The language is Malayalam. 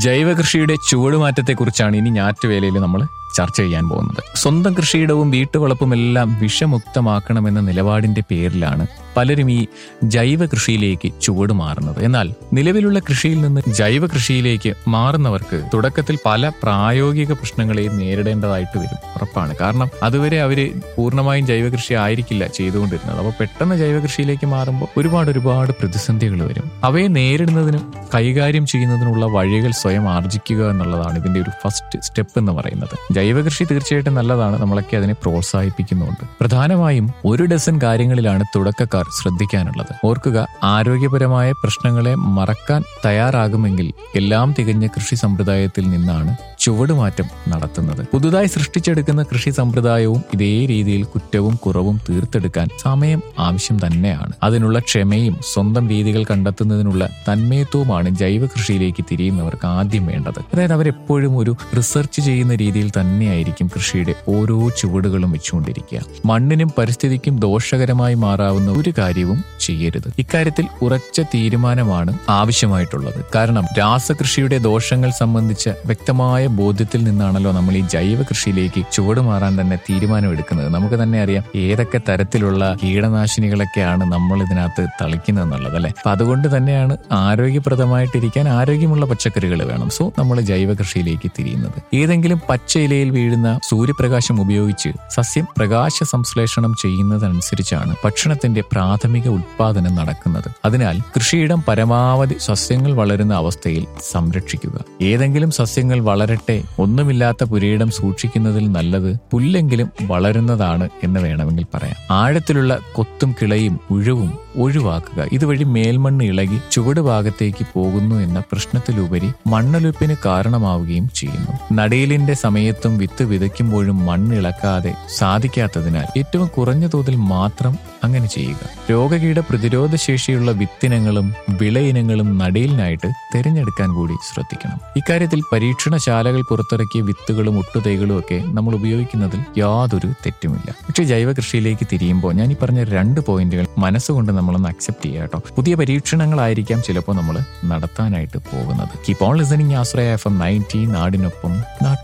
ജൈവ കൃഷിയുടെ ചുവടുമാറ്റത്തെക്കുറിച്ചാണ് ഇനി ഞാറ്റുവേലയിൽ നമ്മൾ ചർച്ച ചെയ്യാൻ പോകുന്നത് സ്വന്തം കൃഷിയിടവും വീട്ടുവളപ്പും എല്ലാം വിഷമുക്തമാക്കണമെന്ന നിലപാടിന്റെ പേരിലാണ് പലരും ഈ ജൈവ കൃഷിയിലേക്ക് ചുവടുമാറുന്നത് എന്നാൽ നിലവിലുള്ള കൃഷിയിൽ നിന്ന് ജൈവ കൃഷിയിലേക്ക് മാറുന്നവർക്ക് തുടക്കത്തിൽ പല പ്രായോഗിക പ്രശ്നങ്ങളെയും നേരിടേണ്ടതായിട്ട് വരും ഉറപ്പാണ് കാരണം അതുവരെ അവര് പൂർണ്ണമായും ജൈവ കൃഷി ആയിരിക്കില്ല ചെയ്തുകൊണ്ടിരുന്നത് അപ്പോൾ പെട്ടെന്ന് ജൈവ കൃഷിയിലേക്ക് മാറുമ്പോൾ ഒരുപാട് ഒരുപാട് പ്രതിസന്ധികൾ വരും അവയെ നേരിടുന്നതിനും കൈകാര്യം ചെയ്യുന്നതിനുള്ള വഴികൾ സ്വയം ആർജിക്കുക എന്നുള്ളതാണ് ഇതിന്റെ ഒരു ഫസ്റ്റ് സ്റ്റെപ്പ് എന്ന് പറയുന്നത് ജൈവ കൃഷി തീർച്ചയായിട്ടും നല്ലതാണ് നമ്മളൊക്കെ അതിനെ പ്രോത്സാഹിപ്പിക്കുന്നുണ്ട് പ്രധാനമായും ഒരു ഡസൻ കാര്യങ്ങളിലാണ് തുടക്കക്കാർ ശ്രദ്ധിക്കാനുള്ളത് ഓർക്കുക ആരോഗ്യപരമായ പ്രശ്നങ്ങളെ മറക്കാൻ തയ്യാറാകുമെങ്കിൽ എല്ലാം തികഞ്ഞ കൃഷി സമ്പ്രദായത്തിൽ നിന്നാണ് ചുവടുമാറ്റം നടത്തുന്നത് പുതുതായി സൃഷ്ടിച്ചെടുക്കുന്ന കൃഷി സമ്പ്രദായവും ഇതേ രീതിയിൽ കുറ്റവും കുറവും തീർത്തെടുക്കാൻ സമയം ആവശ്യം തന്നെയാണ് അതിനുള്ള ക്ഷമയും സ്വന്തം രീതികൾ കണ്ടെത്തുന്നതിനുള്ള തന്മയത്വവുമാണ് ജൈവ കൃഷിയിലേക്ക് തിരിയുന്നവർക്ക് ആദ്യം വേണ്ടത് അതായത് അവരെപ്പോഴും ഒരു റിസർച്ച് ചെയ്യുന്ന രീതിയിൽ തന്നെയായിരിക്കും കൃഷിയുടെ ഓരോ ചുവടുകളും വെച്ചുകൊണ്ടിരിക്കുക മണ്ണിനും പരിസ്ഥിതിക്കും ദോഷകരമായി മാറാവുന്ന ഒരു കാര്യവും ചെയ്യരുത് ഇക്കാര്യത്തിൽ ഉറച്ച തീരുമാനമാണ് ആവശ്യമായിട്ടുള്ളത് കാരണം രാസകൃഷിയുടെ ദോഷങ്ങൾ സംബന്ധിച്ച വ്യക്തമായ ബോധ്യത്തിൽ നിന്നാണല്ലോ നമ്മൾ ഈ ജൈവ കൃഷിയിലേക്ക് ചുവടുമാറാൻ തന്നെ തീരുമാനമെടുക്കുന്നത് നമുക്ക് തന്നെ അറിയാം ഏതൊക്കെ തരത്തിലുള്ള കീടനാശിനികളൊക്കെയാണ് നമ്മൾ ഇതിനകത്ത് തളിക്കുന്നത് എന്നുള്ളത് അല്ലെ അപ്പൊ അതുകൊണ്ട് തന്നെയാണ് ആരോഗ്യപ്രദമായിട്ടിരിക്കാൻ ആരോഗ്യമുള്ള പച്ചക്കറികൾ വേണം സോ നമ്മൾ ജൈവ കൃഷിയിലേക്ക് തിരിയുന്നത് ഏതെങ്കിലും പച്ച ഇലയിൽ വീഴുന്ന സൂര്യപ്രകാശം ഉപയോഗിച്ച് സസ്യം പ്രകാശ സംശ്ലേഷണം ചെയ്യുന്നതനുസരിച്ചാണ് ഭക്ഷണത്തിന്റെ പ്രാഥമിക ഉത്പാദനം നടക്കുന്നത് അതിനാൽ കൃഷിയിടം പരമാവധി സസ്യങ്ങൾ വളരുന്ന അവസ്ഥയിൽ സംരക്ഷിക്കുക ഏതെങ്കിലും സസ്യങ്ങൾ വളരട്ടെ ഒന്നുമില്ലാത്ത പുരയിടം സൂക്ഷിക്കുന്നതിൽ നല്ലത് പുല്ലെങ്കിലും വളരുന്നതാണ് എന്ന് വേണമെങ്കിൽ പറയാം ആഴത്തിലുള്ള കൊത്തും കിളയും ഉഴവും ഒഴിവാക്കുക ഇതുവഴി മേൽമണ്ണ് ഇളകി ചുവട് ഭാഗത്തേക്ക് പോകുന്നു എന്ന പ്രശ്നത്തിലുപരി മണ്ണൊലിപ്പിന് കാരണമാവുകയും ചെയ്യുന്നു നടയിലിന്റെ സമയത്തും വിത്ത് വിതയ്ക്കുമ്പോഴും മണ്ണിളക്കാതെ സാധിക്കാത്തതിനാൽ ഏറ്റവും കുറഞ്ഞ തോതിൽ മാത്രം അങ്ങനെ ചെയ്യുക രോഗകീട പ്രതിരോധ ശേഷിയുള്ള വിത്തിനങ്ങളും വിളയിനങ്ങളും നടയിലിനായിട്ട് തിരഞ്ഞെടുക്കാൻ കൂടി ശ്രദ്ധിക്കണം ഇക്കാര്യത്തിൽ പരീക്ഷണശാലകൾ പുറത്തിറക്കിയ വിത്തുകളും ഒട്ടുതൈകളും ഒക്കെ നമ്മൾ ഉപയോഗിക്കുന്നതിൽ യാതൊരു തെറ്റുമില്ല പക്ഷെ ജൈവ കൃഷിയിലേക്ക് തിരിയുമ്പോൾ ഞാൻ ഈ പറഞ്ഞ രണ്ട് പോയിന്റുകൾ മനസ്സുകൊണ്ട് നമ്മളൊന്ന് അക്സെപ്റ്റ് ചെയ്യുക കേട്ടോ പുതിയ പരീക്ഷണങ്ങളായിരിക്കാം ചിലപ്പോൾ നമ്മൾ നടത്താനായിട്ട് പോകുന്നത് keep on listening Ashraya F M ninety നാടിനൊപ്പം നാട്ട